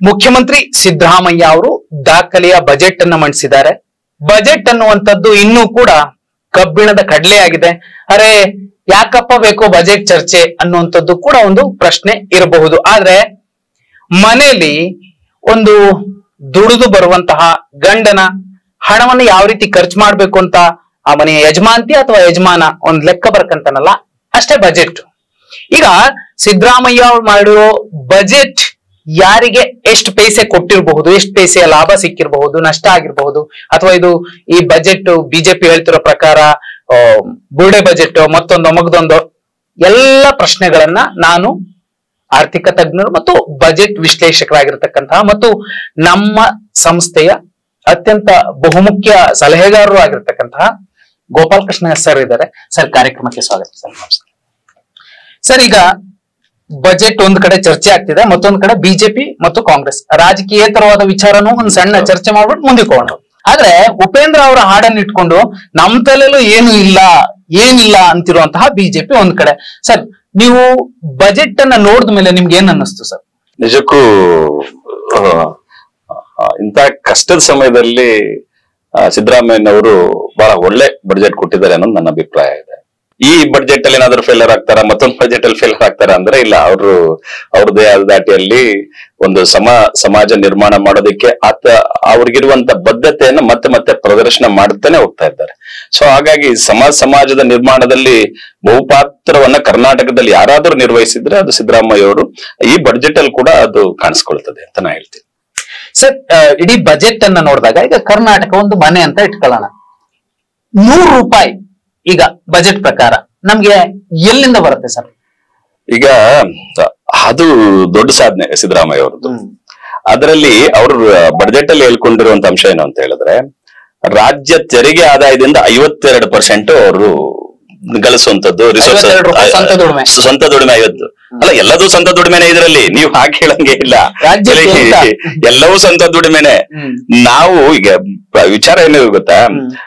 ಮುಖ್ಯಮಂತ್ರಿ ಸಿದ್ದರಾಮಯ್ಯ ಅವರು ದಾಖಲೆಯ ಬಜೆಟ್ ಅನ್ನ ಮಂಡಿಸಿದ್ದಾರೆ ಬಜೆಟ್ ಅನ್ನುವಂಥದ್ದು ಇನ್ನೂ ಕೂಡ ಕಬ್ಬಿಣದ ಕಡಲೆ ಆಗಿದೆ ಅರೆ ಯಾಕಪ್ಪ ಬೇಕು ಬಜೆಟ್ ಚರ್ಚೆ ಅನ್ನುವಂಥದ್ದು ಕೂಡ ಒಂದು ಪ್ರಶ್ನೆ ಇರಬಹುದು ಆದ್ರೆ ಮನೆಯಲ್ಲಿ ಒಂದು ದುಡಿದು ಬರುವಂತಹ ಗಂಡನ ಹಣವನ್ನು ಯಾವ ರೀತಿ ಖರ್ಚು ಮಾಡ್ಬೇಕು ಅಂತ ಆ ಮನೆಯ ಯಜಮಾಂತಿ ಅಥವಾ ಯಜಮಾನ ಒಂದ್ ಲೆಕ್ಕ ಬರ್ಕಂತಾನಲ್ಲ ಅಷ್ಟೇ ಬಜೆಟ್ ಈಗ ಸಿದ್ದರಾಮಯ್ಯ ಅವ್ರು ಮಾಡಿರೋ ಬಜೆಟ್ ಯಾರಿಗೆ ಎಷ್ಟು ಪೈಸೆ ಕೊಟ್ಟಿರಬಹುದು ಎಷ್ಟು ಪೈಸೆಯ ಲಾಭ ಸಿಕ್ಕಿರಬಹುದು ನಷ್ಟ ಆಗಿರಬಹುದು ಅಥವಾ ಇದು ಈ ಬಜೆಟ್ ಬಿಜೆಪಿ ಹೇಳ್ತಿರೋ ಪ್ರಕಾರ ಆ, ಬುರುಡೆ ಬಜೆಟ್ ಮತ್ತೊಂದು ಮಗದೊಂದು ಎಲ್ಲ ಪ್ರಶ್ನೆಗಳನ್ನ ನಾನು ಆರ್ಥಿಕ ತಜ್ಞರು ಮತ್ತು ಬಜೆಟ್ ವಿಶ್ಲೇಷಕರಾಗಿರ್ತಕ್ಕಂತಹ ಮತ್ತು ನಮ್ಮ ಸಂಸ್ಥೆಯ ಅತ್ಯಂತ ಬಹುಮುಖ್ಯ ಸಲಹೆಗಾರರು ಆಗಿರ್ತಕ್ಕಂತಹ ಗೋಪಾಲ್ ಕೃಷ್ಣ ಸರ್ ಇದ್ದಾರೆ ಸರ್ ಕಾರ್ಯಕ್ರಮಕ್ಕೆ ಸ್ವಾಗತ ಸರ್ ನಮಸ್ಕಾರ ಸರ್ ಈಗ ಬಜೆಟ್ ಒಂದ್ ಕಡೆ ಚರ್ಚೆ ಆಗ್ತಿದೆ ಮತ್ತೊಂದ್ ಕಡೆ ಬಿಜೆಪಿ ಮತ್ತು ಕಾಂಗ್ರೆಸ್ ರಾಜಕೀಯೇತರವಾದ ವಿಚಾರನೂ ಒಂದ್ ಸಣ್ಣ ಚರ್ಚೆ ಮಾಡ್ಬಿಟ್ಟು ಮುಂದಕ್ಕೆ ಹೋಗೋಣ ಆದ್ರೆ ಉಪೇಂದ್ರ ಅವರ ಹಾಡನ್ನ ಇಟ್ಕೊಂಡು ನಮ್ ತಲೆಲೂ ಏನು ಇಲ್ಲ ಏನಿಲ್ಲ ಅಂತಿರುವಂತಹ ಬಿಜೆಪಿ ಒಂದ್ ಕಡೆ ಸರ್ ನೀವು ಬಜೆಟ್ ಅನ್ನ ನೋಡಿದ ಮೇಲೆ ನಿಮ್ಗೆ ಏನ್ ಅನ್ನಿಸ್ತು ಸರ್ ನಿಜಕ್ಕೂ ಆ, ಆ, ಇಂಥ ಕಷ್ಟದ ಸಮಯದಲ್ಲಿ ಆ, ಸಿದ್ದರಾಮಯ್ಯನವರು ಬಹಳ ಒಳ್ಳೆ ಬಡ್ಜೆಟ್ ಕೊಟ್ಟಿದ್ದಾರೆ ಅನ್ನೋದು ನನ್ನ ಅಭಿಪ್ರಾಯ ಇದೆ ಈ ಬಡ್ಜೆಟ್ ಅಲ್ಲಿ ಏನಾದ್ರು ಫೇಲರ್ ಆಗ್ತಾರ ಮತ್ತೊಂದು ಬಡ್ಜೆಟ್ ಅಲ್ಲಿ ಫೇಲರ್ ಆಗ್ತಾರ ಅಂದ್ರೆ ಇಲ್ಲ ಅವರು ಅವ್ರದೇ ಆದ ದಾಟಿಯಲ್ಲಿ ಒಂದು ಸಮ ಸಮಾಜ ನಿರ್ಮಾಣ ಮಾಡೋದಕ್ಕೆ ಆತ ಅವ್ರಿಗಿರುವಂತ ಬದ್ಧತೆಯನ್ನ ಮತ್ತೆ ಮತ್ತೆ ಪ್ರದರ್ಶನ ಮಾಡ್ತಾನೆ ಹೋಗ್ತಾ ಇದ್ದಾರೆ ಸೊ ಹಾಗಾಗಿ ಸಮಾಜ ಸಮಾಜದ ನಿರ್ಮಾಣದಲ್ಲಿ ಬಹುಪಾತ್ರವನ್ನ ಕರ್ನಾಟಕದಲ್ಲಿ ಯಾರಾದ್ರೂ ನಿರ್ವಹಿಸಿದ್ರೆ ಅದು ಸಿದ್ದರಾಮಯ್ಯ ಅವರು ಈ ಬಡ್ಜೆಟ್ ಅಲ್ಲಿ ಕೂಡ ಅದು ಕಾಣಿಸ್ಕೊಳ್ತದೆ ಅಂತ ನಾ ಹೇಳ್ತೀನಿ ಸರ್ ಆ, ಇಡೀ ಬಜೆಟ್ ಅನ್ನ ನೋಡಿದಾಗ ಈಗ ಕರ್ನಾಟಕ ಒಂದು ಮನೆ ಅಂತ ಇಟ್ಕೊಳ್ಳೋಣ ನೂರು ರೂಪಾಯಿ ಈಗ ಬಜೆಟ್ ಪ್ರಕಾರ ನಮ್ಗೆ ಎಲ್ಲಿಂದ ಬರುತ್ತೆ ಸರ್ ಈಗ ಅದು ದೊಡ್ಡ ಸಾಧನೆ ಸಿದ್ದರಾಮಯ್ಯ ಅವರದ್ದು ಅದರಲ್ಲಿ ಅವರು ಬಡ್ಜೆಟ್ ಅಲ್ಲಿ ಹೇಳ್ಕೊಂಡಿರುವಂತ ಅಂಶ ಏನು ಅಂತ ಹೇಳಿದ್ರೆ ರಾಜ್ಯ ತೆರಿಗೆ ಆದಾಯದಿಂದ ಐವತ್ತೆರಡು ಪರ್ಸೆಂಟ್ ಅವರು ಗಳಿಸುವಂತದ್ದು resource- 52 ರೂಪಾಯಿ ಸ್ವಂತ ದುಡಿಮೆ. ಸ್ವಂತ ದುಡಿಮೆ ಐವತ್ತು ಅಲ್ಲ ಎಲ್ಲದೂ ಸ್ವಂತ ದುಡಿಮೆನೆ ಇದರಲ್ಲಿ ನೀವು ಹಾಗೆ ಹೇಳಂಗೆ ಇಲ್ಲ ರಾಜ್ಯಕ್ಕೆ ಅಂತ. ಎಲ್ಲವೂ ಸ್ವಂತ ದುಡಿಮೆನೆ ಹ್ಮ್. ನಾವು ಈಗ ವಿಚಾರ ಏನು ಗೊತ್ತಾ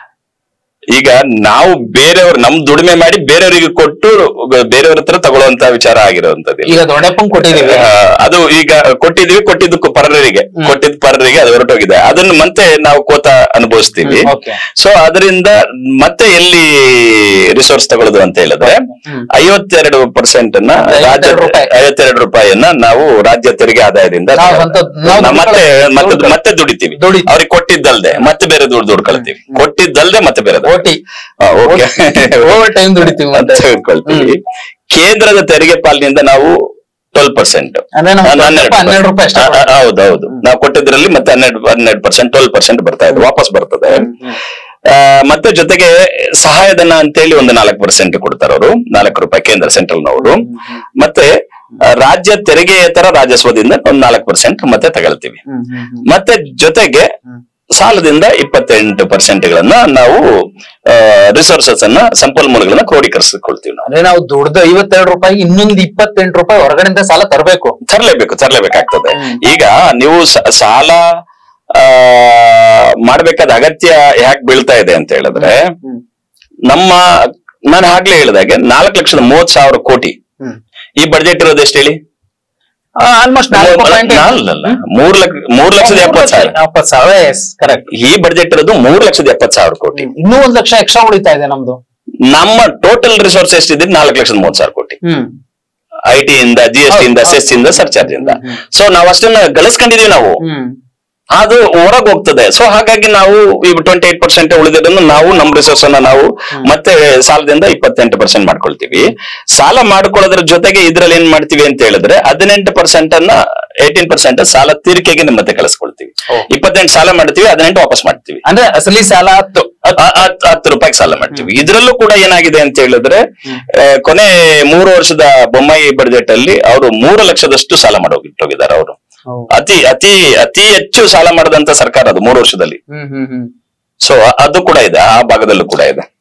ಈಗ ನಾವು ಬೇರೆಯವ್ರ ನಮ್ ದುಡಿಮೆ ಮಾಡಿ ಬೇರೆಯವರಿಗೆ ಕೊಟ್ಟು ಬೇರೆಯವ್ರ ಹತ್ರ ತಗೊಳ್ಳುವಂತ ವಿಚಾರ ಆಗಿರುವಂತದ್ದು ಈಗ ದೊಡ್ಡಪ್ಪನ್ ಕೊಟ್ಟಿದೀವಿ ಆ, ಅದು ಈಗ ಕೊಟ್ಟಿದ್ವಿ ಕೊಟ್ಟಿದ್ದು ಪರರಿಗೆ ಕೊಟ್ಟಿದ್ ಪರರಿಗೆ ಅದು ಹೊರಟೋಗಿದೆ ಅದನ್ನ ಮತ್ತೆ ನಾವು ಕೋತ ಅನುಭವಿಸ್ತೀವಿ ಹ್ಮ್, okay. ಸೊ ಅದರಿಂದ ಮತ್ತೆ ಎಲ್ಲಿ ರಿಸೋರ್ಸ್ ತಗೊಳ್ಳೋದು ಅಂತ ಹೇಳಿದ್ರೆ ಹ್ಮ್. ಐವತ್ತೆರಡು ಪರ್ಸೆಂಟ್ ಅನ್ನ ಐವತ್ತೆರಡು ರಾಜ್ಯ ರೂಪಾಯಿ. ಐವತ್ತೆರಡು ರೂಪಾಯಿಯನ್ನ ನಾವು ರಾಜ್ಯ ತೆರಿಗೆ ಆದಾಯದಿಂದ ನಾವು ಸ್ವಂತ- ನಾವು ನಾವು ಮತ್ತೆ ದುಡ್ಡು ಮತ್ತೆ ದುಡ್ಡು ಮತ್ತೆ ದುಡಿತೀವಿ ದುಡಿತೀವಿ. ಅವ್ರಿಗೆ ಕೊಟ್ಟಿದ್ದಲ್ದೆ ಮತ್ತೆ ಬೇರೆ ದುಡ್ಡು ದುಡ್ಕೊಳ್ತೀವಿ ಕೊಟ್ಟಿದ್ದಲ್ದೆ ಮತ್ತೆ ಬೇರೆ ದುಡ್ಡು. ಓಟಿ ಆ, okay. ಓವರ್ ಟೈಮ್ ದುಡಿತೀವಿ ಅಂತ ಮತ್ತೆ ತಿಳ್ಕೊಳ್ತೀವಿ ಕೇಂದ್ರದ ತೆರಿಗೆ ಪಾಲಿನಿಂದ ನಾವು ಟ್ವೆಲ್ ಪರ್ಸೆಂಟ್ ಅಂದ್ರೆ ನಮ್ಗೆ ಸ್ವಲ್ಪ ಹನ್ನೆರಡು ರೂಪಾಯಿ ಅಷ್ಟೇ ಕೊಡ್ತಾರೆ. ಹೌದೌದು ನಾವು ಕೊಟ್ಟಿದ್ರಲ್ಲಿ ಮತ್ತೆ ಹನ್ನೆರಡು ಹನ್ನೆರಡು ಪರ್ಸೆಂಟ್ ಟ್ವೆಲ್ ಪರ್ಸೆಂಟ್ ಬರ್ತಾ ಇದೆ ವಾಪಸ್ ಬರ್ತದೆ ಆ, ಮತ್ತೆ ಜೊತೆಗೆ ಸಹಾಯಧನ ಅಂತೇಳಿ ಒಂದು ನಾಲ್ಕು ಪರ್ಸೆಂಟ್ ಕೊಡ್ತಾರೆ ಅವರು ನಾಲ್ಕು ರೂಪಾಯಿ ಕೇಂದ್ರ ಸೆಂಟ್ರಲ್ನವರು ಮತ್ತೆ ಆ, ರಾಜ್ಯ ತೆರಿಗೆಯೇತರ ರಾಜಸ್ವದಿಂದ ಒಂದು ನಾಲ್ಕು ಪರ್ಸೆಂಟ್ ಮತ್ತೆ ತಗೊಳ್ತೀವಿ ಹ್ಮ್, ಹ್ಮ್, ಹ್ಮ್. ಮತ್ತೆ ಜೊತೆಗೆ ಸಾಲದಿಂದ ಇಪ್ಪತ್ತೆಂಟು ಪರ್ಸೆಂಟ್ ಗಳನ್ನ ನಾವು ರಿಸೋರ್ಸಸ್ ಅನ್ನ ಸಂಪನ್ಮೂಲಗಳನ್ನ ಕ್ರೋಢೀಕರಿಸಿಕೊಳ್ತೀವಿ ನಾವು ಅಂದ್ರೆ ನಾವು ದುಡ್ದು ಐವತ್ತೆರಡು ರೂಪಾಯಿ ಇನ್ನೊಂದು ಇಪ್ಪತ್ತೆಂಟು ರೂಪಾಯಿ ಹೊರಗಡೆಯಿಂದ ಸಾಲ ತರಬೇಕು ತರಲೇಬೇಕು ತರಲೇಬೇಕಾಗ್ತದೆ ಈಗ ನೀವು ಸ- ಸಾಲ ಆ ಮಾಡ್ಬೇಕಾದ ಅಗತ್ಯ ಯಾಕೆ ಬೀಳ್ತಾ ಇದೆ ಅಂತ ಹೇಳಿದ್ರೆ ನಮ್ಮ ನಾನು ಆಗ್ಲೇ ಹೇಳಿದಾಗೆ ನಾಲ್ಕು ಲಕ್ಷದ ಮೂವತ್ ಸಾವಿರ ಕೋಟಿ ಈ ಬಡ್ಜೆಟ್ ಇರೋದು ಎಷ್ಟು ಹೇಳಿ ಆಲ್ಮೋಸ್ಟ್ ನಾಲ್ಕು ಪಾಯಿಂಟ್ ಅಲ್ಲಲ್ಲ ಮೂರ್ ಲಕ್ಷ ಮೂರ್ ಲಕ್ಷದ ಎಪ್ಪತ್ತು ಸಾವಿರ ಎಪ್ಪತ್ತು ಸಾವಿರ ಎಸ್ ಕರೆಕ್ಟ್ ಈ ಬಡ್ಜೆಟ್ ಇರೋದು ಮೂರ್ ಲಕ್ಷದ ಎಪ್ಪತ್ತು ಸಾವಿರ ಕೋಟಿ ಇನ್ನೂ ಒಂದ್ ಲಕ್ಷ ಎಕ್ಸ್ಟ್ರಾ ಉಳಿತಾ ಇದೆ ನಮ್ದು ನಮ್ಮ ಟೋಟಲ್ ರಿಸೋರ್ಸ್ ಎಷ್ಟಿದೆ ನಾಲ್ಕು ಲಕ್ಷದ ಮೂವತ್ ಸಾವಿರ ಕೋಟಿ ಹ್ಮ್ ಐ ಟಿ ಇಂದ ಜಿ ಎಸ್ ಟಿ ಇಂದ ಹೌದು, ಸೆಸ್ ಇಂದ ಸರ್ಚಾರ್ಜ್ ಇಂದ ಸೊ ನಾವು ಅಷ್ಟನ್ನ ಗಳಿಸ್ಕೊಂಡಿದೀವಿ ನಾವು ಹ್ಮ್ ಅದು ಹೊರಗೆ ಹೋಗ್ತದೆ ಸೊ ಹಾಗಾಗಿ ನಾವು ಈ ಟ್ವೆಂಟಿ ಏಟ್ ಪರ್ಸೆಂಟ್ ಉಳಿದಿದ್ದನ್ನು ನಾವು ನಮ್ಮ ರಿಸೋರ್ಸ್ ಅನ್ನ ನಾವು ಮತ್ತೆ ಸಾಲದಿಂದ ಇಪ್ಪತ್ತೆಂಟು ಪರ್ಸೆಂಟ್ ಮಾಡ್ಕೊಳ್ತೀವಿ ಸಾಲ ಮಾಡ್ಕೊಳ್ಳೋದ್ರ ಜೊತೆಗೆ ಇದ್ರಲ್ಲಿ ಏನ್ ಮಾಡ್ತೀವಿ ಅಂತ ಹೇಳಿದ್ರೆ ಹದಿನೆಂಟು ಪರ್ಸೆಂಟ್ ಅನ್ನ ಏಟೀನ್ ಪರ್ಸೆಂಟ್ ಸಾಲ ತೀರಿಕೆಗೆ ಮತ್ತೆ ಕಳಿಸ್ಕೊಳ್ತೀವಿ ಓ. ಇಪ್ಪತ್ತೆಂಟು ಸಾಲ ಮಾಡ್ತೀವಿ ಹದಿನೆಂಟು ವಾಪಸ್ ಮಾಡ್ತೀವಿ ಅಂದ್ರೆ ಅಸಲಿ ಸಾಲ ಹತ್ತು ಹ- ಹತ್ತು ಹತ್ತು ರೂಪಾಯಿಗೆ ಸಾಲ ಮಾಡ್ತೀವಿ ಇದ್ರಲ್ಲೂ ಕೂಡ ಏನಾಗಿದೆ ಅಂತ ಹೇಳಿದ್ರೆ ಆ, ಕೊನೆ ಮೂರು ವರ್ಷದ ಬೊಮ್ಮಾಯಿ ಬಡ್ಜೆಟ್ ಅಲ್ಲಿ ಅವರು ಮೂರು ಲಕ್ಷದಷ್ಟು ಸಾಲ ಮಾಡೋಗಿಟ್ಟೋಗಿದ್ದಾರೆ ಅವರು ಅತಿ ಅತಿ ಅತಿ ಹೆಚ್ಚು ಸಾಲ ಮಾಡಿದಂತ ಸರ್ಕಾರ ಅದು ಮೂರು ವರ್ಷದಲ್ಲಿ ಹ್ಮ್ ಹ್ಮ್ ಹ್ಮ್ ಸೊ ಅದು ಕೂಡ ಇದೆ ಆ ಭಾಗದಲ್ಲೂ ಕೂಡ ಇದೆ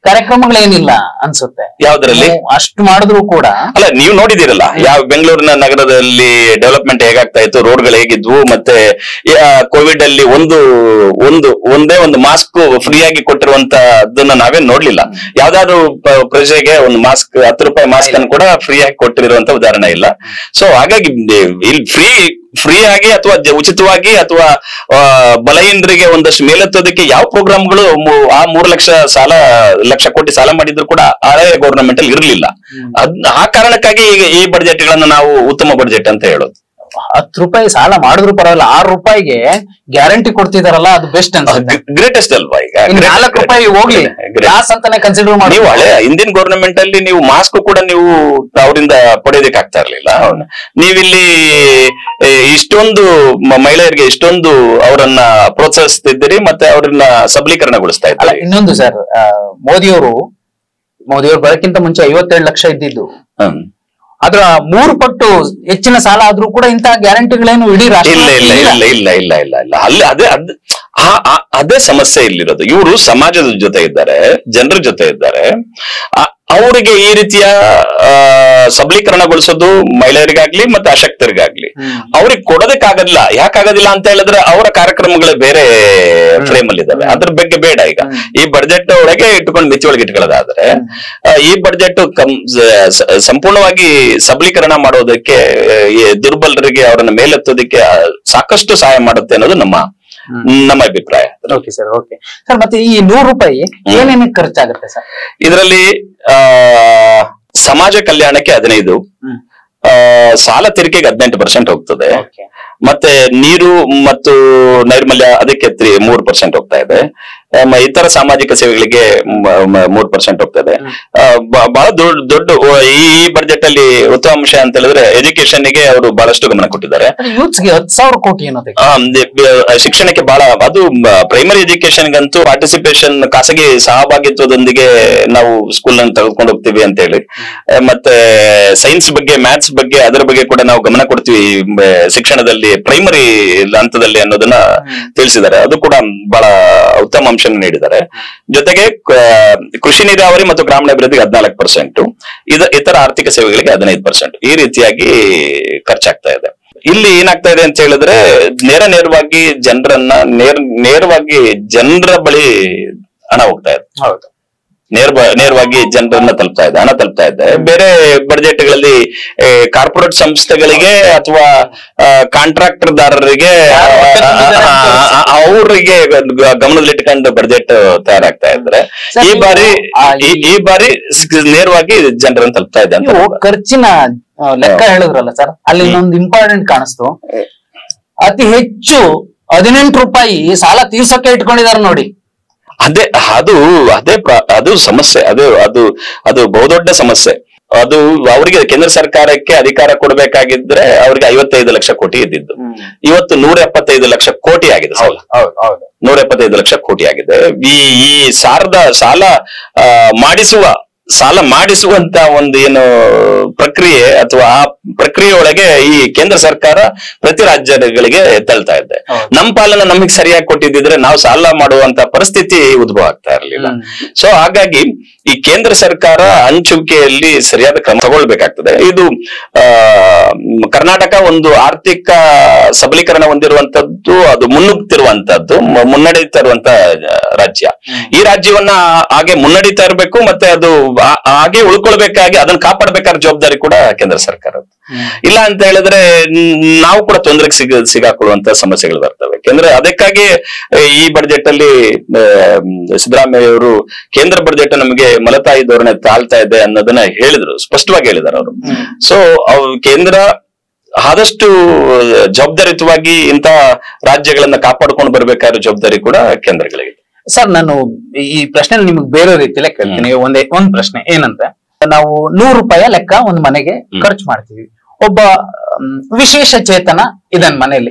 ಕಾರ್ಯಕ್ರಮಗಳೇನಿಲ್ಲ ಅನ್ಸುತ್ತೆ ಯಾವ್ದ್ರಲ್ಲಿ ನೀವು ಅಷ್ಟು ಮಾಡಿದ್ರು ಕೂಡ ಅಲ್ಲ ನೀವು ನೋಡಿದಿರಲ್ಲ ಯಾವ ಬೆಂಗಳೂರಿನ ನಗರದಲ್ಲಿ ಡೆವಲಪ್ಮೆಂಟ್ ಹೇಗಾಗ್ತಾ ಇತ್ತು ರೋಡ್ಗಳು ಹೇಗಿದ್ವು ಮತ್ತೆ ಕೋವಿಡ್ ಅಲ್ಲಿ ಒಂದು ಒಂದು ಒಂದೇ ಒಂದು ಮಾಸ್ಕ್ ಫ್ರೀ ಆಗಿ ಕೊಟ್ಟಿರುವಂತದನ್ನ ನಾವೇನ್ ನೋಡ್ಲಿಲ್ಲ ಯಾವ್ದಾದ್ರು ಪ- ಪ್ರಜೆಗೆ ಒಂದು ಮಾಸ್ಕ್ ಹತ್ತು ರೂಪಾಯಿ ಮಾಸ್ಕ್ ಅನ್ನು ಕೂಡ ಫ್ರೀ ಆಗಿ ಕೊಟ್ಟಿರುವಂತ ಉದಾಹರಣೆ ಇಲ್ಲ ಸೊ ಹಾಗಾಗಿ ಇಲ್ಲಿ ಫ್ರೀ ಫ್ರೀ ಆಗಿ ಅಥವಾ ಜ- ಉಚಿತವಾಗಿ ಅಥವಾ ಆ, ಬಲಹೀನರಿಗೆ ಒಂದಷ್ಟು ಮೇಲೆತ್ತೋದಕ್ಕೆ ಯಾವ ಪ್ರೋಗ್ರಾಮ್ಗಳು ಆ ಮೂರು ಲಕ್ಷ ಸಾಲ ಲಕ್ಷ ಕೋಟಿ ಸಾಲ ಮಾಡಿದ್ರು ಕೂಡ ಹಳೆ ಗೌರ್ನಮೆಂಟ್ ಅಲ್ಲಿ ಇರಲಿಲ್ಲ ಅದ್ ಆ ಕಾರಣಕ್ಕಾಗಿ ಈಗ ಈ ಬಡ್ಜೆಟ್ ಗಳನ್ನ ನಾವು ಉತ್ತಮ ಬಡ್ಜೆಟ್ ಅಂತ ಹೇಳೋದು ಹತ್ತು ರೂಪಾಯಿ ಸಾಲ ಮಾಡಿದ್ರು ಪರವಾಗಿಲ್ಲ ಆರು ರೂಪಾಯಿಗೆ ಗ್ಯಾರಂಟಿ ಕೊಡ್ತಿದಾರಲ್ಲ ಅದು ಬೆಸ್ಟ್ ಅನ್ಸುತ್ತೆ ಗ್ರೇಟೆಸ್ಟ್ ಅಲ್ವಾ ಈಗ ಇನ್ನು Greatest- ನಾಲ್ಕು ರೂಪಾಯಿ ಹೋಗ್ಲಿ Great. ಲಾಸ್ ಅಂತಾನೆ ಕನ್ಸಿಡರ್ ಮಾಡಿ ನೀವು ಹಳೆ ಹಿಂದಿನ ಗೌರ್ನಮೆಂಟ್ ಅಲ್ಲಿ ನೀವು ಮಾಸ್ಕ್ ಕೂಡ ನೀವು ಅವರಿಂದ ಪಡೆಯೋದಕ್ಕೆ ಆಗ್ತಾ ಇರ್ಲಿಲ್ಲ ನೀವಿಲ್ಲಿ ಏ, ಇಷ್ಟೊಂದು ಮ- ಮಹಿಳೆಯರಿಗೆ ಇಷ್ಟೊಂದು ಅವರನ್ನ ಪ್ರೋತ್ಸಾಹಿಸ್ತಿದ್ದೀರಿ ಮತ್ತೆ ಅವರನ್ನ ಸಬಲೀಕರಣಗೊಳಿಸ್ತಾ ಅಲ್ಲ ಇದ್ದೀರಿ ಇನ್ನೊಂದು ಸರ್ ಮೋದಿಯವರು ಮೋದಿಯವರು ಬರೋಕ್ಕಿಂತ ಮುಂಚೆ ಐವತ್ತೆರಡು ಲಕ್ಷ ಇದ್ದಿದ್ದು ಹ್ಮ್. ಅದ್ರ ಮೂರು ಪಟ್ಟು ಹೆಚ್ಚಿನ ಸಾಲ ಆದ್ರೂ ಕೂಡ ಇಂತಹ ಗ್ಯಾರಂಟಿಗಳೇನು ಇಡೀ ರಾಷ್ಟ್ರ ಇಲ್ಲ ಇಲ್ಲ ಇಲ್ಲ ಇಲ್ಲ ಇಲ್ಲ ಇಲ್ಲ ಇಲ್ಲ ಅಲ್ಲಿ ಅದೇ ಅದ್ ಆ- ಆ- ಅದೇ ಸಮಸ್ಯೆ ಇಲ್ಲಿರೋದು ಇವರು ಸಮಾಜದ ಜೊತೆ ಇದ್ದಾರೆ ಜನರ ಜೊತೆ ಇದ್ದಾರೆ ಆ- ಅವರಿಗೆ ಈ ರೀತಿಯ ಆ, ಸಬಲೀಕರಣಗೊಳಿಸೋದು ಮಹಿಳೆಯರಿಗಾಗ್ಲಿ ಮತ್ತೆ ಅಶಕ್ತರಿಗಾಗ್ಲಿ ಹ್ಮ್. ಅವ್ರಿಗೆ ಕೊಡೋದಕ್ಕಾಗಲ್ಲ ಯಾಕಾಗೋದಿಲ್ಲ ಅಂತ ಹೇಳಿದ್ರೆ ಅವರ ಕಾರ್ಯಕ್ರಮಗಳೇ ಬೇರೆ ಫ್ರೇಮ್ ಅಲ್ಲಿ ಇದಾವೆ ಅದ್ರ ಬಗ್ಗೆ ಬೇಡ ಈಗ ಈ ಬಡ್ಜೆಟ್ ಒಳಗೆ ಇಟ್ಕೊಂಡು ಮಿತಿ ಒಳಗೆ ಇಟ್ಕೊಳ್ಳೋದಾದ್ರೆ ಆ, ಈ ಬಡ್ಜೆಟ್ ಸಂಪೂರ್ಣವಾಗಿ ಸಬಲೀಕರಣ ಮಾಡೋದಕ್ಕೆ ಆ, ಈ ದುರ್ಬಲರಿಗೆ ಅವರನ್ನ ಮೇಲೆತ್ತೋದಕ್ಕೆ ಆ, ಸಾಕಷ್ಟು ಸಹಾಯ ಮಾಡುತ್ತೆ ಅನ್ನೋದು ನಮ್ಮ ನಮ್ಮ ಅಭಿಪ್ರಾಯ ಓಕೆ ಸರ್ ಓಕೆ ಸರ್ ಮತ್ತೆ ಈ ನೂರು ರೂಪಾಯಿ ಏನೇನಕ್ಕೆ ಖರ್ಚಾಗುತ್ತೆ ಸರ್ ಇದರಲ್ಲಿ ಆ ಸಮಾಜ ಕಲ್ಯಾಣಕ್ಕೆ ಹದಿನೈದು ಹ್ಮ್. ಆ, ಸಾಲ ತೆರಿಗೆಗೆ ಹದಿನೆಂಟು ಪರ್ಸೆಂಟ್ ಹೋಗ್ತದೆ ಓಕೆ ಮತ್ತೆ ನೀರು ಮತ್ತು ನೈರ್ಮಲ್ಯ ಅದಕ್ಕೆ ತ್ರೀ ಮೂರು ಪರ್ಸೆಂಟ್ ಹೋಗ್ತಾ ಇದೆ ಆ, ಮ- ಇತರ ಸಾಮಾಜಿಕ ಸೇವೆಗಳಿಗೆ ಮೂರು ಪರ್ಸೆಂಟ್ ಹೋಗ್ತಾ ಇದೆ ಆ, ಬ- ಬಹಳ ದೊಡ್ಡ ದೊಡ್ಡ ಓ- ಈ ಬಡ್ಜೆಟ್ ಅಲ್ಲಿ ಉತ್ತಮ ಅಂಶ ಅಂತ ಹೇಳಿದ್ರೆ ಎಜುಕೇಶನ್ ಗೆ ಅವರು ಬಹಳಷ್ಟು ಗಮನ ಕೊಟ್ಟಿದ್ದಾರೆ ಯೂತ್ಸ್ಗೆ ಹತ್ತು ಸಾವಿರ ಕೋಟಿ ಏನೋದಕ್ಕೆ ಆ, ದೆ- ಬ- ಶಿಕ್ಷಣಕ್ಕೆ ಬಹಳ ಅದು ಪ್ರೈಮರಿ ಎಜುಕೇಶನ್ ಗಂತೂ ಪಾರ್ಟಿಸಿಪೇಷನ್ ಖಾಸಗಿ ಸಹಭಾಗಿತ್ವದೊಂದಿಗೆ ನಾವು ಸ್ಕೂಲ್ ಅನ್ನು ತೆಗೆದುಕೊಂಡು ಹೋಗ್ತೀವಿ ಅಂತ ಹೇಳಿ ಆ, ಮತ್ತೆ ಸೈನ್ಸ್ ಬಗ್ಗೆ ಮ್ಯಾಥ್ಸ್ ಬಗ್ಗೆ ಅದರ ಬಗ್ಗೆ ಕೂಡ ನಾವು ಗಮನ ಕೊಡ್ತೀವಿ ಮ, ಶಿಕ್ಷಣದಲ್ಲಿ ಪ್ರೈಮರಿ ಹಂತದಲ್ಲಿ ಅನ್ನೋದನ್ನ ತಿಳಿಸಿದ್ದಾರೆ ಅದು ಕೂಡ ಬಹಳ ಉತ್ತಮ ಅಂಶ ನೀಡಿದ್ದಾರೆ ಜೊತೆಗೆ ಕ- ಕೃಷಿ ನೀರಾವರಿ ಮತ್ತು ಗ್ರಾಮೀಣಾಭಿವೃದ್ಧಿಗೆ ಹದಿನಾಲ್ಕು ಪರ್ಸೆಂಟ್ ಇತರ ಆರ್ಥಿಕ ಸೇವೆಗಳಿಗೆ ಹದಿನೈದು ಪರ್ಸೆಂಟ್ ಈ ರೀತಿಯಾಗಿ ಖರ್ಚಾಗ್ತಾ ಇದೆ ಇಲ್ಲಿ ಏನಾಗ್ತಾ ಇದೆ ಅಂತ ಹೇಳಿದ್ರೆ ನೇರ ನೇರವಾಗಿ ಜನರನ್ನ ನೇರ ನೇರವಾಗಿ ಜನರ ಬಳಿ ಹಣ ಹೋಗ್ತಾ ಇದೆ ಹೌದು ನೇರ ನೇರವಾಗಿ ಜನರನ್ನ ತಲುಪ್ತಾ ಇದೆ ಹಣ ತಲುಪ್ತಾ ಇದೆ ಬೇರೆ ಬಡ್ಜೆಟ್ಗಳಲ್ಲಿ ಕಾರ್ಪೊರೇಟ್ ಸಂಸ್ಥೆಗಳಿಗೆ ಅಥವಾ ಕಾಂಟ್ರಾಕ್ಟರ್ ದಾರರಿಗೆ ಅವರಿಗೆ ಗಮನದಲ್ಲಿಟ್ಕೊಂಡು ಬಡ್ಜೆಟ್ ತಯಾರಾಗ್ತಾ ಇದ್ದಾರೆ ಈ ಬಾರಿ ಈ- ಈ ಬಾರಿ ಸ್- ನೇರವಾಗಿ ಜನರನ್ನ ತಲುಪ್ತಾ ಇದೆ ಅಂತ ನೀವು ಖರ್ಚಿನ ಆ, ಲೆಕ್ಕ ಹೇಳಿದ್ರಲ್ಲ ಸರ್ ಅಲ್ಲಿ ಇನ್ನೊಂದು ಇಂಪಾರ್ಟೆಂಟ್ ಕಾಣಿಸ್ತು ಅತಿ ಹೆಚ್ಚು ಹದಿನೆಂಟು ರೂಪಾಯಿ ಸಾಲ ತೀರ್ಸೋಕೆ ಇಟ್ಕೊಂಡಿದ್ದಾರೆ ನೋಡಿ ಅದೇ ಅದು ಅದೇ ಪ್ರ- ಅದು ಸಮಸ್ಯೆ ಅದು ಅದು ಅದು ಬಹುದೊಡ್ಡ ಸಮಸ್ಯೆ ಅದು ಅವರಿಗೆ ಕೇಂದ್ರ ಸರ್ಕಾರಕ್ಕೆ ಅಧಿಕಾರ ಕೊಡಬೇಕಾಗಿದ್ರೆ ಅವ್ರಿಗೆ ಐವತ್ತೈದು ಲಕ್ಷ ಕೋಟಿ ಇದ್ದಿದ್ದು ಇವತ್ತು ನೂರ ಎಪ್ಪತ್ತೈದು ಲಕ್ಷ ಕೋಟಿ ಆಗಿದೆ ಸಾಲ ಹೌದು ಹೌದು ನೂರ ಎಪ್ಪತ್ತೈದು ಲಕ್ಷ ಕೋಟಿ ಆಗಿದೆ ಈ ಈ ಸಾಲದ ಸಾಲ ಆ, ಮಾಡಿಸುವ ಸಾಲ ಮಾಡಿಸುವಂತ ಒಂದು ಏನು ಪ್ರಕ್ರಿಯೆ ಅಥವಾ ಆ ಪ್ರಕ್ರಿಯೆ ಒಳಗೆ ಈ ಕೇಂದ್ರ ಸರ್ಕಾರ ಪ್ರತಿ ರಾಜ್ಯಗಳಿಗೆ ತಳ್ತಾ ಇದೆ ಹೌದು. ನಮ್ಮ ಪಾಲನ್ನ ನಮಗೆ ಸರಿಯಾಗಿ ಕೊಟ್ಟಿದ್ದಿದ್ರೆ ನಾವು ಸಾಲ ಮಾಡುವಂತ ಪರಿಸ್ಥಿತಿ ಉದ್ಭವ ಆಗ್ತಾ ಇರಲಿಲ್ಲ ಹ್ಮ್. ಸೊ ಹಾಗಾಗಿ ಈ ಕೇಂದ್ರ ಸರ್ಕಾರ ಹಂಚುವಿಕೆಯಲ್ಲಿ ಸರಿಯಾದ ಕ್ರಮ ತಗೊಳ್ಬೇಕಾಗ್ತದೆ ಇದು ಆ ಮ್, ಕರ್ನಾಟಕ ಒಂದು ಆರ್ಥಿಕ ಸಬಲೀಕರಣ ಹೊಂದಿರುವಂತದ್ದು ಅದು ಮುನ್ನುಗ್ತಿರುವಂತದ್ದು ಮ- ಮುನ್ನಡೀತಾ ಇರುವಂತ ಆ, ರಾಜ್ಯ ಈ ರಾಜ್ಯವನ್ನ ಹಾಗೆ ಮುನ್ನಡೀತಾ ಇರಬೇಕು ಮತ್ತೆ ಅದು ಆ- ಹಾಗೆ ಉಳ್ಕೊಳ್ಬೇಕಾಗಿ ಅದನ್ನ ಕಾಪಾಡಬೇಕಾದ ಜವಾಬ್ದಾರಿ ಕೂಡ ಕೇಂದ್ರ ಸರ್ಕಾರದ್ದು ಇಲ್ಲ ಅಂತ ಹೇಳಿದ್ರೆ ನ್- ನಾವು ಕೂಡ ತೊಂದರೆಗೆ ಸಿಗ ಸಿಗಾಕೊಳ್ಳುವಂತ ಸಮಸ್ಯೆಗಳು ಬರ್ತವೆ ಯಾಕೆಂದ್ರೆ ಅದಕ್ಕಾಗಿ ಆ, ಈ ಬಡ್ಜೆಟ್ ಅಲ್ಲಿ ಆ, ಮ್, ಸಿದ್ದರಾಮಯ್ಯ ಅವರು ಕೇಂದ್ರ ಬಡ್ಜೆಟ್ ನಮಗೆ ಮಲತಾಯಿ ಧೋರಣೆ ತಾಳ್ತಾ ಇದೆ ಅನ್ನೋದನ್ನ ಹೇಳಿದ್ರು ಸ್ಪಷ್ಟವಾಗಿ ಹೇಳಿದ್ದಾರೆ ಅವರು ಸೊ ಕೇಂದ್ರ ಆದಷ್ಟು ಜವಾಬ್ದಾರಿಯುತವಾಗಿ ಇಂಥ ರಾಜ್ಯಗಳನ್ನ ಕಾಪಾಡ್ಕೊಂಡು ಬರ್ಬೇಕಾದ ಜವಾಬ್ದಾರಿ ಕೂಡ ಕೇಂದ್ರಗಳಿಗೆ ಸರ್ ನಾನು ಈ ಪ್ರಶ್ನೆ ನಿಮ್ಗೆ ಬೇರೆ ರೀತಿಯಲ್ಲೇ ಕೇಳ್ತೀನಿ ಒಂದೇ ಒಂದ್ ಪ್ರಶ್ನೆ ಏನಂದ್ರೆ ನಾವು ನೂರು ರೂಪಾಯಿ ಲೆಕ್ಕ ಒಂದ್ ಮನೆಗೆ ಖರ್ಚು ಮಾಡ್ತೀವಿ ಒಬ್ಬ ಮ್, ವಿಶೇಷ ಚೇತನ ಇದನ್ ಮನೆಯಲ್ಲಿ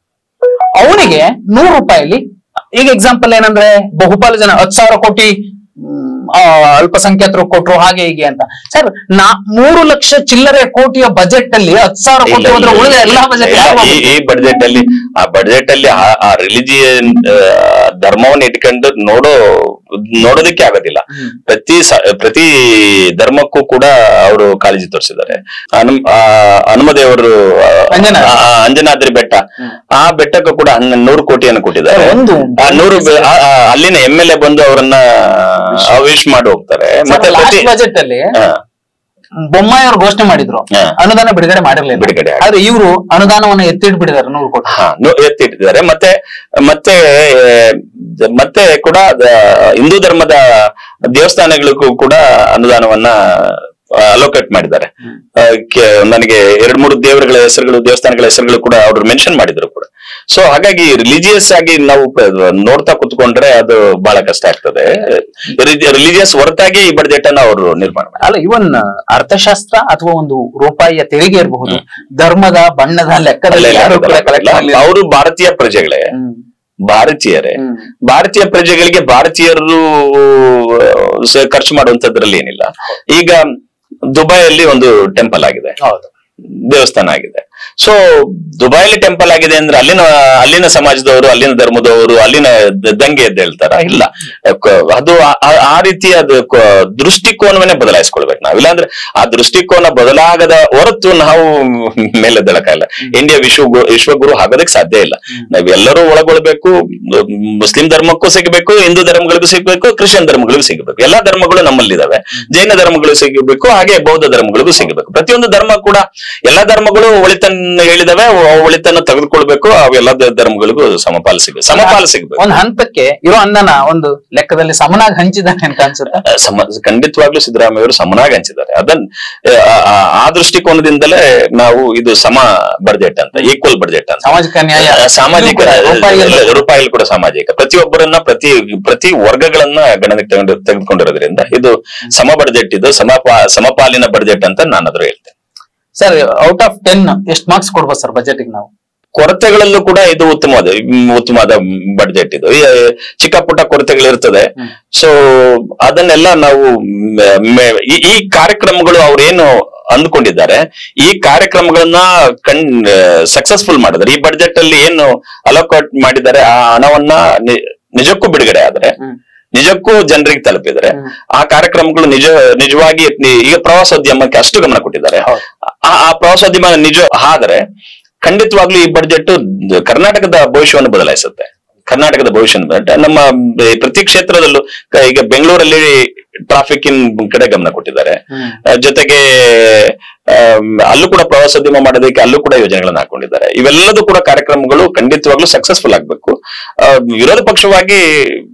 ಅವನಿಗೆ ನೂರು ರೂಪಾಯಿಲಿ ಈಗ ಎಕ್ಸಾಂಪಲ್ ಏನಂದ್ರೆ ಬಹುಪಾಲು ಜನ ಹತ್ತು ಸಾವಿರ ಕೋಟಿ ಮ್, ಆ, ಅಲ್ಪಸಂಖ್ಯಾತರು ಕೊಟ್ರು ಹಾಗೆ ಹೀಗೆ ಅಂತ ಸರ್ ನಾ ಮೂರು ಲಕ್ಷ ಚಿಲ್ಲರೆ ಕೋಟಿಯ ಬಜೆಟ್ ಅಲ್ಲಿ ಹತ್ತು ಸಾವಿರ ಕೋಟಿ ಇಲ್ಲ, ಹೋದ್ರೆ ಇಲ್ಲ, ಉಳಿದ ಎಲ್ಲಾ ಬಜೆಟ್ ಇಲ್ಲ, ಈ ಈ ಬಡ್ಜೆಟ್ ಅಲ್ಲಿ ಆ ಬಡ್ಜೆಟ್ ಅಲ್ಲಿ ಆ ರಿಲಿಜಿಯನ್ ಧರ್ಮವನ್ನ ಇಟ್ಕೊಂಡು ನೋಡೋ ನೋಡೋದಕ್ಕೆ ಆಗೋದಿಲ್ಲ ಪ್ರತಿ ಸ- ಪ್ರತಿ ಧರ್ಮಕ್ಕೂ ಕೂಡ ಅವರು ಕಾಳಜಿ ತೋರಿಸಿದ್ದಾರೆ ಹನುಮ ಆ, ಹನುಮದೇವರು ಆ, ಅಂಜನಾದ್ರಿ. ಆ, ಆ, ಅಂಜನಾದ್ರಿ ಬೆಟ್ಟ ಆ ಬೆಟ್ಟಕ್ಕೂ ಕೂಡ ಹನ್ನ- ನೂರು ಕೋಟಿಯನ್ನು ಕೊಟ್ಟಿದ್ದಾರೆ ಒಂದು ಆ ನೂರು ಬೆ- ಆ- ಆ, ಅಲ್ಲಿನ ಎಂ ಎಲ್ ಎ ಬಂದು ಅವರನ್ನ ವಿಶ್ ಮಾಡಿ ಹೋಗ್ತಾರೆ ಮತ್ತೆ ಪ್ರತಿ ಲಾಸ್ಟ್ ಬಜೆಟ್ ಅಲ್ಲಿ ಹಾ, ಬೊಮ್ಮಾಯಿ ಅವರು ಘೋಷಣೆ ಮಾಡಿದ್ರು ಹಾ. ಅನುದಾನ ಬಿಡುಗಡೆ ಮಾಡಿರ್ಲಿಲ್ಲ ಬಿಡುಗಡೆ ಆಗಿಲ್ಲ. ಆದ್ರೆ ಇವರು ಅನುದಾನವನ್ನು ಎತ್ತಿಟ್ಬಿಟ್ಟಿದ್ದಾರೆ ನೂರು ಕೋಟಿ ಹಾ ನೋ- ಎತ್ತಿಟ್ಟಿದ್ದಾರೆ ಮತ್ತೆ ಮತ್ತೆ ಆ, ಮತ್ತೆ ಕೂಡ ಆ, ಹಿಂದೂ ಧರ್ಮದ ದೇವಸ್ಥಾನಗಳಿಗೂ ಕೂಡ ಅನುದಾನವನ್ನ ಅಲೋಕೇಟ್ ಮಾಡಿದ್ದಾರೆ ಆ, ಕೆ- ನನಗೆ ಎರಡ್ ಮೂರು ದೇವರುಗಳ ಹೆಸರುಗಳು ದೇವಸ್ಥಾನಗಳ ಹೆಸರುಗಳು ಕೂಡ ಅವರು ಮೆನ್ಷನ್ ಮಾಡಿದ್ರು ಕೂಡ ಸೊ ಹಾಗಾಗಿ ರಿಲಿಜಿಯಸ್ ಆಗಿ ನಾವು ಪ- ನೋಡ್ತಾ ಕುತ್ಕೊಂಡ್ರೆ ಅದು ಬಹಳ ಕಷ್ಟ ಆಗ್ತದೆ ರಿಲಿಜಿಯಸ್ ಹೊರತಾಗಿ ಈ ಬಡ್ಜೆಟ್ ಅನ್ನ ಅವರು ನಿರ್ಮಾಣ ಮಾಡಿದ್ದಾರೆ. ಅಲ್ಲ ಇವನ್ ಅರ್ಥಶಾಸ್ತ್ರ ಅಥವಾ ಒಂದು ರೂಪಾಯಿಯ ತೆರಿಗೆ ಇರಬಹುದು ಧರ್ಮದ ಬಣ್ಣದ ಲೆಕ್ಕದಲ್ಲಿ ಯಾರು ಕೂಡ ಕಲೆಕ್ಟ್ ಮಾಡಲಿಲ್ಲ ಅವರು ಭಾರತೀಯ ಪ್ರಜೆಗಳೇ ಭಾರತೀಯರೇ ಹ್ಮ್. ಭಾರತೀಯ ಪ್ರಜೆಗಳಿಗೆ ಭಾರತೀಯರು ಸ- ಖರ್ಚು ಮಾಡುವಂತದ್ರಲ್ಲಿ ಏನಿಲ್ಲ ಈಗ ದುಬೈಯಲ್ಲಿ ಒಂದು ಟೆಂಪಲ್ ಆಗಿದೆ ಹೌದು ದೇವಸ್ಥಾನ ಆಗಿದೆ ಸೊ ದುಬೈಲಿ ಟೆಂಪಲ್ ಆಗಿದೆ ಅಂದ್ರೆ ಅಲ್ಲಿನ ಅಲ್ಲಿನ ಸಮಾಜದವರು ಅಲ್ಲಿನ ಧರ್ಮದವರು ಅಲ್ಲಿನ ದ- ದಂಗೆ ಎದ್ದು ಹೇಳ್ತಾರ ಇಲ್ಲ ಕ- ಅದು ಆ- ಆ- ಆ ರೀತಿಯ ಅದು ಕ- ದೃಷ್ಟಿಕೋನವನ್ನೇ ಬದಲಾಯಿಸ್ಕೊಳ್ಬೇಕು ನಾವು ಇಲ್ಲಾಂದ್ರೆ ಆ ದೃಷ್ಟಿಕೋನ ಬದಲಾಗದ ಹೊರತು ನಾವು ಮೇಲೆದ್ದಳಕ್ಕಾಗಲ್ಲ ಇಂಡಿಯಾ ವಿಶ್ವ ಗು- ವಿಶ್ವಗುರು ಆಗೋದಕ್ಕೆ ಸಾಧ್ಯ ಇಲ್ಲ ನಾವೆಲ್ಲರೂ ಒಳಗೊಳ್ಬೇಕು ಮುಸ್ಲಿಂ ಧರ್ಮಕ್ಕೂ ಸಿಗಬೇಕು ಹಿಂದೂ ಧರ್ಮಗಳಿಗೂ ಸಿಗಬೇಕು ಕ್ರಿಶ್ಚಿಯನ್ ಧರ್ಮಗಳಿಗೂ ಸಿಗಬೇಕು ಎಲ್ಲಾ ಧರ್ಮಗಳು ನಮ್ಮಲ್ಲಿದಾವೆ ಜೈನ ಧರ್ಮಗಳು ಸಿಗಬೇಕು ಹಾಗೆ ಬೌದ್ಧ ಧರ್ಮಗಳಿಗೂ ಸಿಗಬೇಕು ಪ್ರತಿಯೊಂದು ಧರ್ಮ ಕೂಡ ಎಲ್ಲಾ ಧರ್ಮಗಳು ಒಳಿತನ್ನ ಹೇಳಿದಾವೆ ಅವು ಒಳಿತನ್ನ ತೆಗೆದುಕೊಳ್ಬೇಕು ಅವೆಲ್ಲ ಧರ್ಮಗಳಿಗೂ ಸಮಪಾಲು ಸಿಗಬೇಕು ಸಮಪಾಲು ಸಿಗಬೇಕು ಒಂದ್ ಹಂತಕ್ಕೆ ಇರೋ ಅನ್ನನ ಒಂದು ಲೆಕ್ಕದಲ್ಲಿ ಸಮನಾಗಿ ಹಂಚಿದ್ದಾನೆ ಅಂತ ಅನ್ಸುತ್ತೆ ಸಮ ಖಂಡಿತವಾಗ್ಲೂ ಸಿದ್ದರಾಮಯ್ಯ ಅವರು ಸಮನಾಗಿ ಹಂಚಿದ್ದಾರೆ ಅದನ್ನ ಆ- ಆ- ಆ ದೃಷ್ಟಿಕೋನದಿಂದಲೇ ನಾವು ಇದು ಸಮ ಬಡ್ಜೆಟ್ ಅಂತ ಈಕ್ವಲ್ ಬಡ್ಜೆಟ್ ಅಂತ ಸಾಮಾಜಿಕ ನ್ಯಾಯ ಆ, ಸಾಮಾಜಿಕ ಇದು ಕೂಡ ರೂಪಾಯಿಯಲ್ಲಿ- ಎಲ್ಲ- ರೂಪಾಯಿಯಲ್ಲಿ ಕೂಡ ಸಾಮಾಜಿಕ ಪ್ರತಿಯೊಬ್ಬರನ್ನ ಪ್ರತಿ ಪ್ರತಿ ವರ್ಗಗಳನ್ನ ಗಣನೆಗೆ ತಗೊಂಡು ತೆಗೆದುಕೊಂಡಿರೋದ್ರಿಂದ ಇದು ಸಮ ಬಡ್ಜೆಟ್ ಇದು ಸಮಪಾ ಸಮಪಾಲಿನ ಬಡ್ಜೆಟ್ ಅಂತ ನಾನು ಅದ್ರ ಹೇಳ್ತೇನೆ ಸರ್ ಔಟ್ ಆಫ್ ಟೆನ್ ಎಷ್ಟು ಮಾರ್ಕ್ಸ್ ಕೊಡ್ಬೋದು ಸರ್ ಬಜೆಟ್ ನಾವು ಕೊರತೆಗಳಲ್ಲೂ ಕೂಡ ಇದು ಉತ್ತಮವಾದ ಮ್, ಉತ್ತಮವಾದ ಬಡ್ಜೆಟ್ ಇದು ಈ ಚಿಕ್ಕ ಪುಟ್ಟ ಕೊರತೆಗಳಿರ್ತದೆ ಸೊ ಅದನ್ನೆಲ್ಲ ನಾವು ಮ್, ಮ್, ಈ- ಈ ಕಾರ್ಯಕ್ರಮಗಳು ಅವ್ರೇನು ಅಂದ್ಕೊಂಡಿದ್ದಾರೆ ಈ ಕಾರ್ಯಕ್ರಮಗಳನ್ನ ಕಣ್ ಸಕ್ಸಸ್ಫುಲ್ ಮಾಡಿದ್ದಾರೆ ಈ ಬಡ್ಜೆಟ್ ಅಲ್ಲಿ ಏನು ಅಲೋಕೇಟ್ ಮಾಡಿದ್ದಾರೆ ಆ ಹಣವನ್ನ ನಿ- ನಿಜಕ್ಕೂ ಬಿಡುಗಡೆ ಆದ್ರೆ ಹ್ಮ್. ನಿಜಕ್ಕೂ ಜನರಿಗೆ ತಲುಪಿದರೆ ಹ್ಮ್. ಆ ಕಾರ್ಯಕ್ರಮಗಳು ನಿಜ ನಿಜವಾಗಿ ನಿ- ಈಗ ಪ್ರವಾಸೋದ್ಯಮಕ್ಕೆ ಅಷ್ಟು ಗಮನ ಕೊಟ್ಟಿದ್ದಾರೆ ಹೌದು. ಆ ಆ ಪ್ರವಾಸೋದ್ಯಮ ನಿಜ ಆದ್ರೆ ಖಂಡಿತವಾಗ್ಲೂ ಈ ಬಡ್ಜೆಟ್ ಕರ್ನಾಟಕದ ಭವಿಷ್ಯವನ್ನು ಬದಲಾಯಿಸುತ್ತೆ ಕರ್ನಾಟಕದ ಭವಿಷ್ಯ ನಮ್ಮ ಬ- ಪ್ರತಿ ಕ್ಷೇತ್ರದಲ್ಲೂ ಕ- ಈಗ ಬೆಂಗಳೂರಲ್ಲಿ ಟ್ರಾಫಿಕ್ ಇನ್ ಕಡೆ ಗಮನ ಕೊಟ್ಟಿದ್ದಾರೆ ಆ, ಜೊತೆಗೆ ಆಮ್, ಅಲ್ಲೂ ಕೂಡ ಪ್ರವಾಸೋದ್ಯಮ ಮಾಡೋದಕ್ಕೆ ಅಲ್ಲೂ ಕೂಡ ಯೋಜನೆಗಳನ್ನ ಹಾಕೊಂಡಿದ್ದಾರೆ ಇವೆಲ್ಲದೂ ಕೂಡ ಕಾರ್ಯಕ್ರಮಗಳು ಖಂಡಿತವಾಗ್ಲೂ ಸಕ್ಸಸ್ಫುಲ್ ಆಗ್ಬೇಕು ಆ, ವಿರೋಧ ಪಕ್ಷವಾಗಿ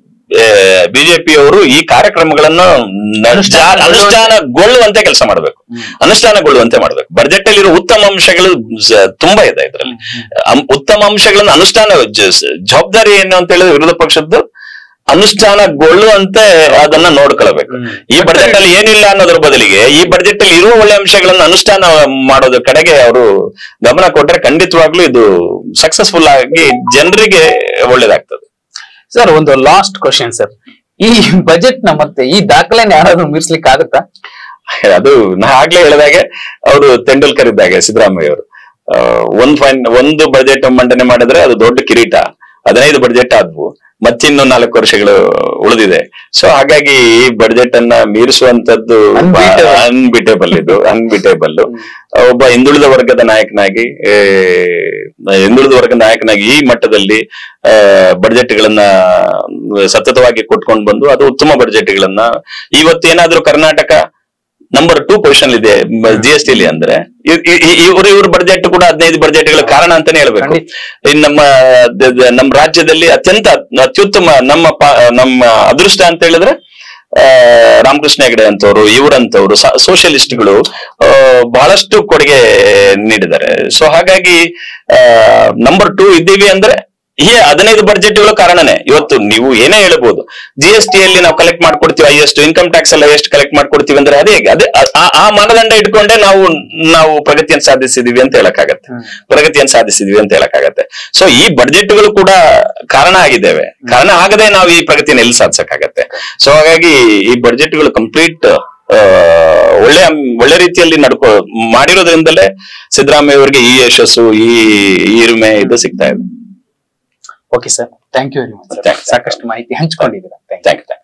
ಬಿಜೆಪಿಯವರು ಈ ಕಾರ್ಯಕ್ರಮಗಳನ್ನ ನ- ಜಾ- ಅನುಷ್ಠಾನಗೊಳ್ಳುವಂತೆ ಕೆಲಸ ಮಾಡಬೇಕು ಅನುಷ್ಠಾನಗೊಳ್ಳುವಂತೆ ಮಾಡಬೇಕು ಬಜೆಟ್ ಅಲ್ಲಿ ಇರೋ ಉತ್ತಮ ಅಂಶಗಳು ಜ- ತುಂಬಾ ಇದೆ ಇದರಲ್ಲಿ ಉತ್ತಮ ಅಂಶಗಳನ್ನು ಅನುಷ್ಠಾನ ಜ- ಸ- ಜವಾಬ್ದಾರಿ ಏನು ಅಂತ ಹೇಳಿದ್ರೆ ವಿರೋಧ ಪಕ್ಷದ್ದು ಅನುಷ್ಠಾನಗೊಳ್ಳುವಂತೆ ಅದನ್ನ ನೋಡ್ಕೊಳ್ಬೇಕು ಈ ಬಜೆಟ್ ಅಲ್ಲಿ ಏನಿಲ್ಲ ಅನ್ನೋದ್ರ ಬದಲಿಗೆ ಈ ಬಜೆಟ್ ಅಲ್ಲಿ ಇರುವ ಒಳ್ಳೆ ಅಂಶಗಳನ್ನ ಅನುಷ್ಠಾನ ಮಾಡೋದ್ರ ಕಡೆಗೆ ಅವರು ಗಮನ ಕೊಟ್ರೆ ಖಂಡಿತವಾಗ್ಲೂ ಇದು ಸಕ್ಸಸ್ಫುಲ್ ಆಗಿ ಜನರಿಗೆ ಒಳ್ಳೇದಾಗ್ತದೆ ಸರ್ ಒಂದು ಲಾಸ್ಟ್ ಕ್ವಶನ್ ಸರ್ ಈ ಬಜೆಟ್ ನ ಮತ್ತೆ ಈ ದಾಖಲೆನ ಯಾರಾದ್ರೂ ಮೀರ್ಸ್ಲಿಕ್ಕೆ ಆಗುತ್ತಾ ಅದು ನಾ ಆಗ್ಲೇ ಹೇಳಿದಾಗೆ ಅವರು ತೆಂಡೂಲ್ಕರ್ ಇದ್ದಾಗೆ ಸಿದ್ದರಾಮಯ್ಯ ಅವರು ಒಂದ್ ಫೈನ್ ಒಂದು ಬಜೆಟ್ ಮಂಡನೆ ಮಾಡಿದ್ರೆ ಅದು ದೊಡ್ಡ ಕಿರೀಟ ಹದಿನೈದು ಬಡ್ಜೆಟ್ ಆದ್ವು ಮತ್ತಿನ್ನು ನಾಲ್ಕು ವರ್ಷಗಳು ಉಳಿದಿದೆ ಸೊ ಹಾಗಾಗಿ ಈ ಬಡ್ಜೆಟ್ ಅನ್ನ ಮೀರಿಸುವಂತದ್ದು Unbeatable. ಅನ್ಬಿಟೇಬಲ್ ಇದು ಅನ್ಬಿಟೇಬಲ್ ಒಬ್ಬ ಹಿಂದುಳಿದ ವರ್ಗದ ನಾಯಕನಾಗಿ ಏ, ಹಿಂದುಳಿದ ವರ್ಗದ ನಾಯಕನಾಗಿ ಈ ಮಟ್ಟದಲ್ಲಿ ಬಡ್ಜೆಟ್ ಗಳನ್ನ ಸತತವಾಗಿ ಕೊಟ್ಕೊಂಡು ಬಂದು ಅದು ಉತ್ತಮ ಬಡ್ಜೆಟ್ ಗಳನ್ನ ಇವತ್ತೇನಾದ್ರೂ ಕರ್ನಾಟಕ ನಂಬರ್ ಟೂ ಪೊಸಿಷನ್ ಇದೆ ಜಿ ಎಸ್ ಟಿ ಅಂದ್ರೆ ಇ- ಇ- ಇ- ಇವ್ರ ಇವ್ರ ಬಡ್ಜೆಟ್ ಕೂಡ ಹದಿನೈದು ಬಡ್ಜೆಟ್ ಗಳ ಕಾರಣ ಅಂತಾನೆ ಹೇಳ್ಬೇಕು ಖಂಡಿತ. ಇನ್ ನಮ್ಮ ದ- ದ- ನಮ್ಮ ರಾಜ್ಯದಲ್ಲಿ ಅತ್ಯಂತ ಅತ್ಯುತ್ತಮ ನಮ್ಮ ಪಾ- ನಮ್ಮ ಅದೃಷ್ಟ ಅಂತ ಹೇಳಿದ್ರೆ ಆ, ರಾಮಕೃಷ್ಣ ಹೆಗಡೆ ಅಂತವ್ರು ಇವರಂತವ್ರು ಸೋಷಿಯಲಿಸ್ಟ್ಗಳು ಆ, ಬಹಳಷ್ಟು ಕೊಡುಗೆ ನೀಡಿದ್ದಾರೆ ಸೊ ಹಾಗಾಗಿ ನಂಬರ್ ಟೂ ಇದ್ದೀವಿ ಅಂದ್ರೆ ಈ ಹದಿನೈದು ಬಡ್ಜೆಟ್ಗಳು ಕಾರಣನೇ ಇವತ್ತು ನೀವು ಏನೇ ಹೇಳ್ಬೋದು ಜಿ ಎಸ್ ಟಿ ಅಲ್ಲಿ ನಾವು ಕಲೆಕ್ಟ್ ಮಾಡ್ಕೊಡ್ತೀವಿ ಎಷ್ಟು ಇನ್ಕಮ್ ಟ್ಯಾಕ್ಸ್ ಎಲ್ಲ ಎಷ್ಟು ಕಲೆಕ್ಟ್ ಮಾಡ್ಕೊಡ್ತೀವಿ ಅಂದ್ರೆ ಅದೇ ಹೇಗೆ ಅದೇ ಆ- ಆ- ಆ ಮಾನದಂಡ ಇಟ್ಕೊಂಡೇ ನಾವು ನಾವು ಪ್ರಗತಿಯನ್ನು ಸಾಧಿಸಿದೀವಿ ಅಂತ ಹೇಳಕ್ಕಾಗತ್ತೆ ಪ್ರಗತಿಯನ್ನು ಸಾಧಿಸಿದೀವಿ ಅಂತ ಹೇಳಕ್ಕಾಗತ್ತೆ ಸೊ ಈ ಬಡ್ಜೆಟ್ಗಳು ಕೂಡ ಕಾರಣ ಆಗಿದ್ದೇವೆ ಕಾರಣ ಆಗದೆ ನಾವು ಈ ಪ್ರಗತಿಯನ್ನು ಎಲ್ಲಿ ಸಾಧಿಸಕ್ಕಾಗತ್ತೆ ಸೊ ಹಾಗಾಗಿ ಈ ಬಡ್ಜೆಟ್ಗಳು ಕಂಪ್ಲೀಟ್ ಒಳ್ಳೆ ಅಂ- ಒಳ್ಳೆ ರೀತಿಯಲ್ಲಿ ನಡ್ಕೊ ಮಾಡಿರೋದ್ರಿಂದಲೇ ಸಿದ್ದರಾಮಯ್ಯ ಅವರಿಗೆ ಈ ಯಶಸ್ಸು ಈ ಈ ಹಿರಿಮೆ ಇದು ಸಿಗ್ತಾ ಇದೆ okay sir thank you very much Thank you. ಸಾಕಷ್ಟು ಮಾಹಿತಿ ಹಂಚ್ಕೊಂಡಿದ್ದೀರಾ ಥ್ಯಾಂಕ್ ಯು ಥ್ಯಾಂಕ್ ಯು